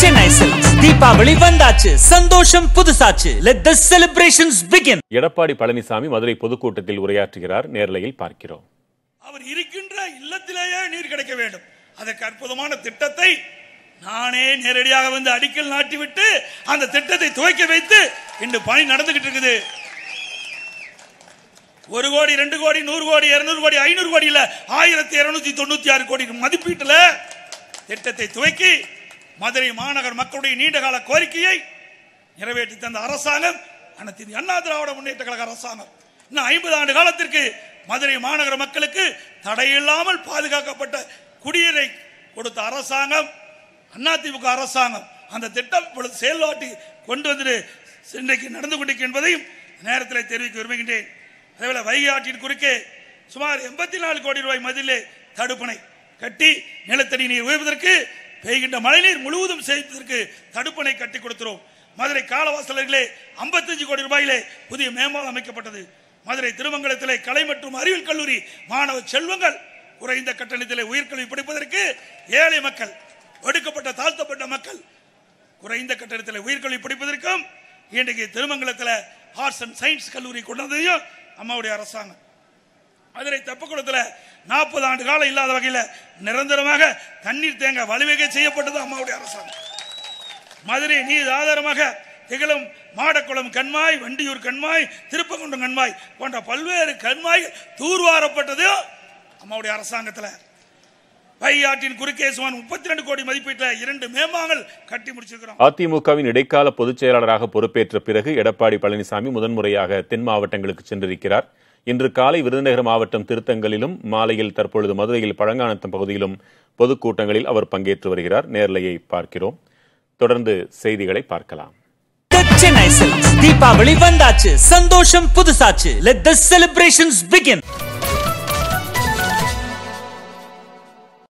Chennai silks Deepavali வந்தாச்சு சந்தோஷம் புதுசாச்சு let the celebrations begin Edappadi Palaniswami Madurai பொதுக்கூட்டத்தில் உரையாற்றுகிறார் நேரலையில் பார்க்கிறோம் அவர் இருக்கின்ற இல்லத்திலேயே நீர் கிடைக்க வேண்டும் அதற்கு அற்புதமான திட்டத்தை நானே நேரடியாக வந்து அடிக்கல் நாட்டிவிட்டு அந்த திட்டத்தை துவக்கி வைத்து இன்று பணி நடந்துகிட்டு இருக்குது ஒரு கோடி ரெண்டு கோடி நூறு கோடி இருநூறு கோடி ஐநூறு கோடி இல்ல ஆயிரத்தி இருநூத்தி தொண்ணூத்தி ஆறு கோடி மதிப்பீட்டுல திட்டத்தை துவக்கி மதுரை மாநகர் மக்களுடைய நீண்டகால கோரிக்கையை நிறைவேற்றி தந்த அரசாங்கம் அனைத்து இந்திய அண்ணா திராவிட முன்னேற்ற கழக அரசாங்கம் இன்னும் ஐம்பது ஆண்டு காலத்திற்கு மதுரை மாநகர மக்களுக்கு தடையில்லாமல் பாதுகாக்கப்பட்ட குடியீரை கொடுத்த அரசாங்கம் அதிமுக அரசாங்கம் அந்த திட்டம் இப்பொழுது செயல்பாட்டு கொண்டு வந்து இன்றைக்கு நடந்து கொண்டிருக்கும் என்பதையும் நேரத்தில் தெரிவிக்க விரும்புகின்றேன் அதேபோல வைகை ஆற்றின் குறுக்கே சுமார் எண்பத்தி நாலு கோடி ரூபாய் மதிலே தடுப்பணை கட்டி நிலத்தடி நீர் உயர்வதற்கு பெய்கின்ற மழைநீர் முழுவதும் சேர்ப்பதற்கு தடுப்பணை கட்டி கொடுக்கிறோம் மதுரை காலவாசலர்களே 55 கோடி ரூபாயிலே புதிய மேம்பாலம் அமைக்கப்பட்டது மதுரை திருமங்கலத்திலே கலை மற்றும் அறிவியல் கல்லூரி மாணவ செல்வங்கள் குறைந்த கட்டணத்திலே உயர்கல்வி படிப்பதற்கு ஏழை மக்கள் ஒடுக்கப்பட்ட தாழ்த்தப்பட்ட மக்கள் குறைந்த கட்டணத்தில் உயர்கல்வி படிப்பதற்கும் இன்றைக்கு திருமங்கலத்தில் ஆர்ட்ஸ் அண்ட் சயின்ஸ் கல்லூரி கொண்டு வந்ததையும் அம்மாவுடைய அரசாங்கம் மதுரை தெப்பக்குளத்தில் நாற்பது ஆண்டு காலம் இல்லாத வகையில் நிரந்தரமாக தண்ணீர் தேங்க வழிவகை செய்யப்பட்டது அம்மாவுடைய அரசாங்கம் மதுரை நீர் ஆதாரமாக திகழும் மாடக்குளம் கண்மாய் வண்டியூர் கண்மாய் திருப்பங்குன்றம் கண்மாய் போன்ற பல்வேறு கண்மாய் தூர்வாரப்பட்டது அம்மாவுடைய அரசாங்கத்தில் வையாற்றின் குறுக்கே சுமார் முப்பத்தி ரெண்டு கோடி மதிப்பீட்டில் இரண்டு மேம்பாங்கள் கட்டி முடிச்சிருக்கிறோம் அதிமுகவின் இடைக்கால பொதுச் செயலாளராக பொறுப்பேற்ற பிறகு எடப்பாடி பழனிசாமி முதன்முறையாக தென் மாவட்டங்களுக்கு சென்றிருக்கிறார் இன்று காலை விருதுநகர் மாவட்டம் திருத்தங்கலிலும் மாலையில் தற்பொழுது மதுரையில் பழங்கானத்தம் பகுதியிலும் பொதுக்கூட்டங்களில் அவர் பங்கேற்று வருகிறார் நேர்லையை பார்க்கிறோம் தொடர்ந்து செய்திகளை பார்க்கலாம் சென்னை சில்க்ஸ் தீபாவளி வந்தாச்சு சந்தோஷம் புதுசாச்சு லெட் த செலிப்ரேஷன்ஸ் பிகின்